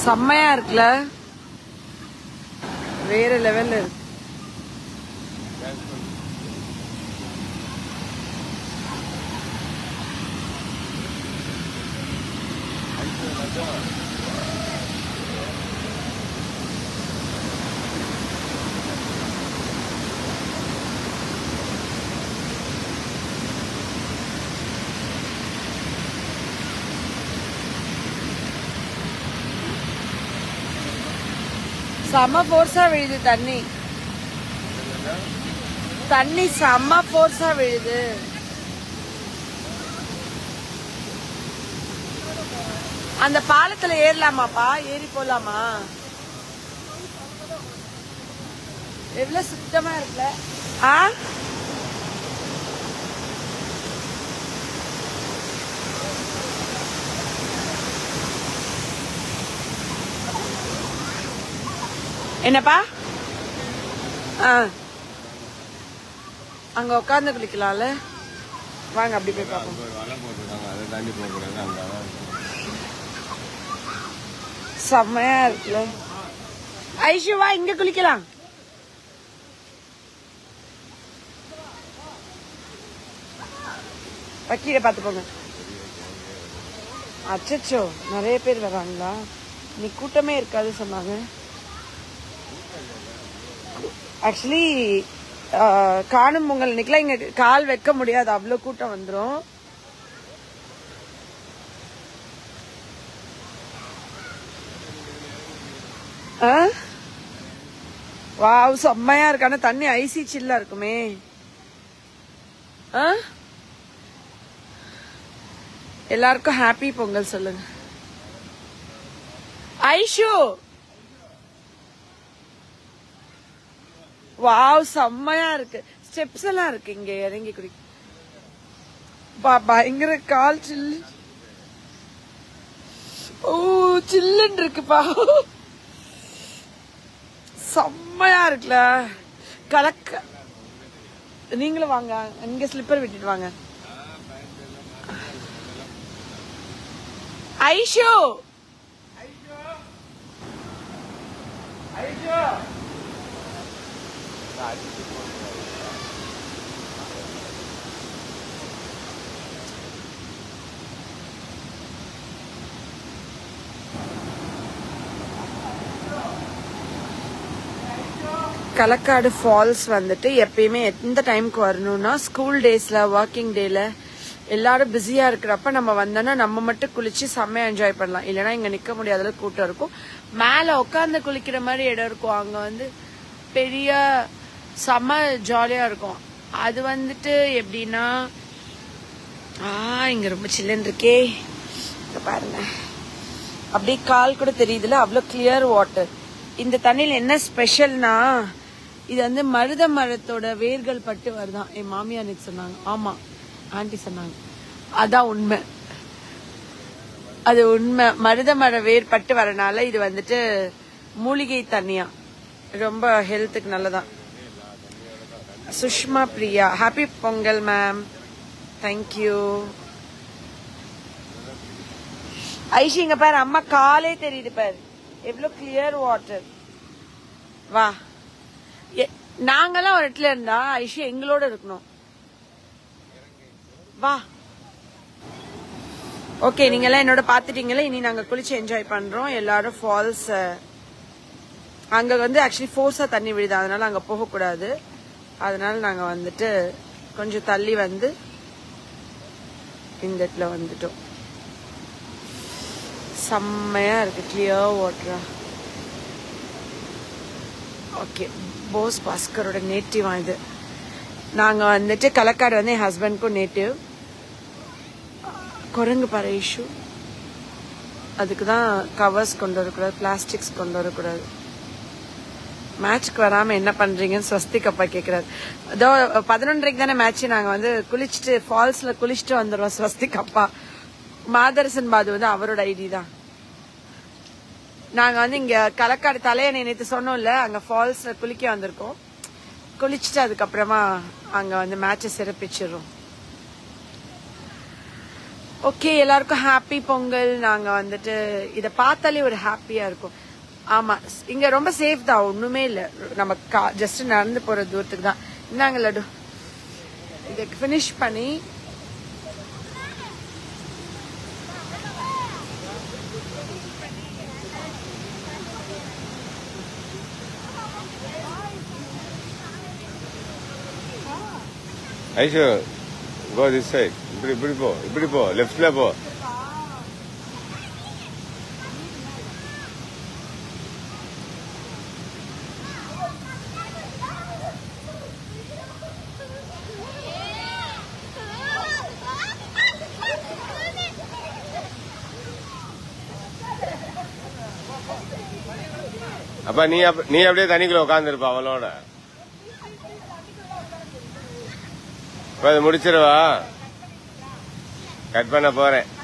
செம்மையா இருக்குல்ல வேற லெவல்ல இருக்கு செம ஃபோர்ஸா விழுது தண்ணி தண்ணி செம்ம ஃபோர்ஸா விழுது அந்த பாலத்துல ஏறலாமாப்பா ஏறி போலாமா எவ்வளவு சுத்தமா இருக்குல்ல ஆ என்னப்பா ஆ அங்க உட்காந்து குளிக்கலாம்ல வாங்க அப்படி போய் பார்ப்போம் ஒரு வலை போட்டிருக்காங்க அதை தாண்டி போகக்கூடாது அங்கே அதான் செம்மையா இருக்குல்ல ஐஷு வா இங்க குளிக்கலாம் வக்கீல பார்த்து போங்க அச்சச்சோ நிறைய பேர் வராங்களா நீ கூட்டமே இருக்காது சொன்னாங்க ஆக்சுவலி காணும் பொங்கல் இன்னைக்குலாம் இங்க கால் வைக்க முடியாது அவ்வளவு கூட்டம் வந்துரும் ஆ? வாவ் செம்மையா இருக்கு ஆனா தண்ணி ஐசி சில்லா இருக்குமே ஆ? எல்லாருக்கும் ஹாப்பி பொங்கல் சொல்லுங்க ஐஷு வாவ் செம்மையா இருக்கு ஸ்டெப்ஸ் எல்லாம் இருக்கு இங்க இறங்கி குடி பா- பயங்கர கால் சில்லு ஓ சில்லுன்னு இருக்குப்பா செம்மையா இருக்குல்ல கலக்க நீங்களும் வாங்க இங்க ஸ்லிப்பர் விட்டுட்டு வாங்க ஐஷு களக்காடு ஃபால்ஸ் வந்துட்டு எப்பயுமே எந்த டைம்க்கு வரணும்னா ஸ்கூல் டேஸ்ல ஒர்க்கிங் டேல எல்லாரும் பிஸியா இருக்கிறப்ப நம்ம வந்தோம்னா நம்ம மட்டும் குளிச்சு செம்மையா என்ஜாய் பண்ணலாம் இல்லைன்னா இங்க நிக்க முடியாத அளவுக்கு கூட்டம் இருக்கும் மேல உட்காந்து குளிக்கிற மாதிரி இடம் இருக்கும் அங்க வந்து பெரிய செம்ம ஜாலியா இருக்கும் அது வந்துட்டு எப்படின்னா ஆ இங்க ரொம்ப சில்லுன்னு இருக்கே இங்க பாருங்க அப்படியே கால் கூட தெரியுதுல அவ்வளோ கிளியர் வாட்டர் இந்த தண்ணியில் என்ன ஸ்பெஷல்னா இது வந்து மருத மரத்தோட வேர்கள் பட்டு வருதான் என் மாமியார் அன்னைக்கு சொன்னாங்க ஆமா ஆண்டி சொன்னாங்க அதான் உண்மை அது உண்மை மருத மர வேர் பட்டு வரனால இது வந்துட்டு மூலிகை தண்ணியா ரொம்ப ஹெல்த்துக்கு நல்லதான் Sushma Priya happy Pongal ma'am thank you Aishi இங்க பாரு அம்மா காலே தெரியுது பாரு எவ்வளவு கிளியர் வாட்டர் வா எ- நாங்கெல்லாம் ஒரு இடத்துல இருந்தா ஐஷி எங்களோட இருக்கணும் வா ஓகே நீங்க எல்லாம் என்னோட பாத்துட்டீங்களா இனி நாங்க குளிச்சு என்ஜாய் பண்றோம் எல்லாரும் ஃபால்ஸ் அங்க வந்து ஆக்சுவலி ஃபோர்ஸா தண்ணி விழுது அதனால அங்க போக கூடாது அதனால நாங்க வந்துட்டு கொஞ்சம் தள்ளி வந்து இந்த இடத்துல வந்துட்டோம் செம்மையா இருக்கு கிளியர் வாட்டரா ஓகே போஸ் பாஸ்கரோட நேட்டிவா இது நாங்க வந்துட்டு களக்காடு வந்து என் ஹஸ்பண்ட்க்கும் நேட்டிவ் குரங்கு பாரு இஷ்யூ அதுக்கு தான் கவர்ஸ் கொண்டு வரக்கூடாது பிளாஸ்டிக்ஸ் கொண்டு வரக்கூடாது மேட்ச்க்கு வராம என்ன பண்றீங்கன்னு ஸ்வஸ்திக் அப்பா கேக்குறாரு அதோ பதினொன்றரைக்கு தானே மேட்ச் நாங்க வந்து குளிச்சுட்டு ஃபால்ஸ்ல குளிச்சுட்டு வந்துடுறோம் ஸ்வஸ்திக் அப்பா மாதரசன் பாது வந்து அவரோட ஐடி தான் நாங்க வந்து இங்க களக்காடு தலையணை நேத்து சொன்னோம்ல அங்க ஃபால்ஸ்ல குளிக்க வந்திருக்கோம் குளிச்சுட்டு அதுக்கப்புறமா அங்க வந்து மேட்சை சிறப்பிச்சிடுறோம் ஓகே எல்லாருக்கும் ஹாப்பி பொங்கல் நாங்க வந்துட்டு இத பார்த்தாலே ஒரு ஹாப்பியா இருக்கும் ஆமா ஸ்- இங்க ரொம்ப சேஃப் தான் ஒண்ணுமே இல்ல நம்ம ஜஸ்ட் நடந்து போற தூரத்துக்கு தான் இந்தாங்க லட்டு இதுக்கு ஃபினிஷ் பண்ணி ஐஷு கோ திஸ் சைட் இப்படி இப்படி போ இப்படி போ லெஃப்ட்ல போ அப்ப நீ அப்- நீ அப்படியே தண்ணிக்குள்ள உட்காந்துருப்ப அவளோட இப்ப அது முடிச்சிருவா கட் பண்ண போறேன்